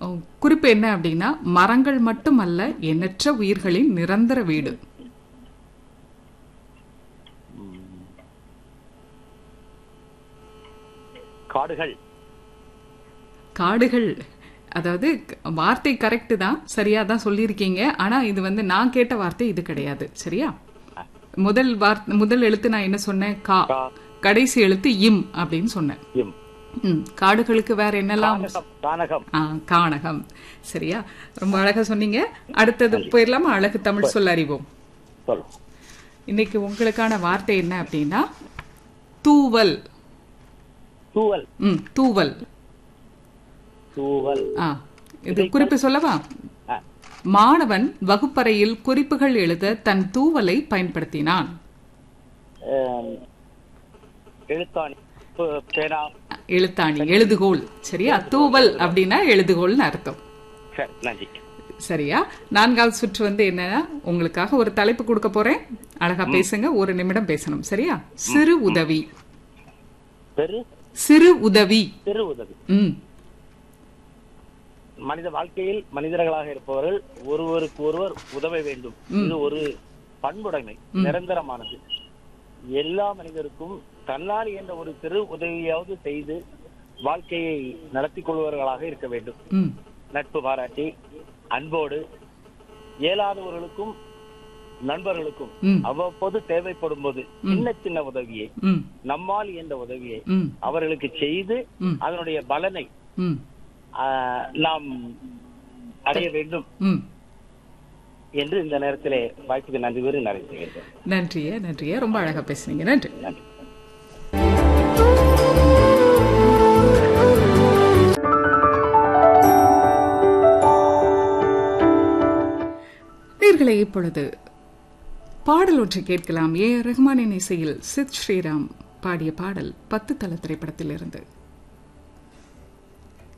அஹ், குறிப்பு என்ன அப்படின்னா மரங்கள் மட்டுமல்ல எண்ணற்ற உயிர்களின் நிரந்தர வீடு காடுகள் காடுகள் அதாவது க- வார்த்தை கரெக்ட் தான் சரியா தான் சொல்லியிருக்கீங்க ஆனா இது வந்து நான் கேட்ட வார்த்தை இது கிடையாது சரியா முதல் வார்த்தை முதல் எழுத்து நான் என்ன சொன்னேன் கா கா. கடைசி எழுத்து இம் அப்படின்னு சொன்னேன் இம் ம், காடுகளுக்கு வேற என்னெல்லாம் கானகம் கானகம் ஆ, கானகம் சரியா ரொம்ப அழகா சொன்னீங்க அடுத்தது போயிடலாமா அழகு தமிழ் சொல் அறிவோம் சொல் இன்னைக்கு உங்களுக்கான வார்த்தை என்ன அப்படின்னா தூவல் தூவல் ம் தூவல் தூவல் ஆ இது குறிப்பு சொல்லவா ஆ. மாணவன் வகுப்பறையில் குறிப்புகள் எழுத தன் தூவலை பயன்படுத்தினான் ஆம், எழுத்தாணி பு- பேனா எழுத்தாணி எழுதுகோல் சரியா தூவல் அப்படின்னா எழுதுகோல்னு அர்த்தம் சரி நன்றி சரியா நான்காவது சுற்று வந்து என்னன்னா உங்களுக்காக ஒரு தலைப்பு கொடுக்க போறேன் அழகா பேசுங்க ஒரு நிமிடம் பேசணும் சரியா சிறு உதவி பெரு சிறு உதவி பெரு உதவி ம் மனித வாழ்க்கையில் மனிதர்களாக இருப்பவர்கள் ஒருவருக்கு ஒருவர் உதவ வேண்டும் இது ஒரு பண்புடைமை நிரந்தரமானது எல்லா மனிதருக்கும் தன்னால் என்ற ஒரு சிறு உதவியாவது செய்து வாழ்க்கையை நடத்திக் கொள்பவர்களாக இருக்க வேண்டும் ம் நட்பு பாராட்டி அன்போடு இயலாதவர்களுக்கும் நண்பர்களுக்கும் ம். அவ்வப்போது தேவைப்படும் போது சின்ன சின்ன உதவியை ம் நம்மால் என்ற உதவியை ம் அவர்களுக்கு செய்து ம். அதனுடைய பலனை ம் ஆஹ், நாம் அடைய வேண்டும் ம் என்று இந்த நேரத்திலே வாய்ப்புக்கு நன்றி கூறி நிறைவு செய்கின்றேன் நன்றியே நன்றியே ரொம்ப அழகா பேசுனீங்க நன்றி நன்றி நேர்களை இப்பொழுது பாடல் ஒன்றை கேட்கலாம் ஏ ரஹ்மானின் இசையில் சித் ஸ்ரீராம் பாடிய பாடல் பத்து தல திரைப்படத்திலிருந்து